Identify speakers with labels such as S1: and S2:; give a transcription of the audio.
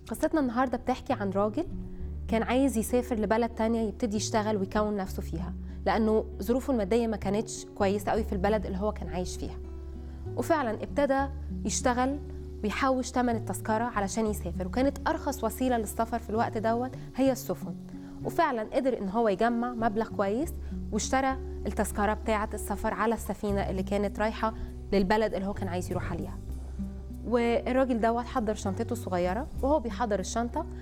S1: قصتنا النهاردة بتحكي عن راجل كان عايز يسافر لبلد تانية يبتدي يشتغل ويكون نفسه فيها لأنه ظروفه المادية ما كانتش كويسة قوي في البلد اللي هو كان عايش فيها وفعلا ابتدى يشتغل ويحوش تمن التذكرة علشان يسافر وكانت أرخص وسيلة للسفر في الوقت دوت هي السفن وفعلا قدر إن هو يجمع مبلغ كويس واشترى التذكرة بتاعة السفر على السفينة اللي كانت رايحة للبلد اللي هو كان عايز يروح عليها والراجل دوت حضر شنطته الصغيرة وهو بيحضر الشنطة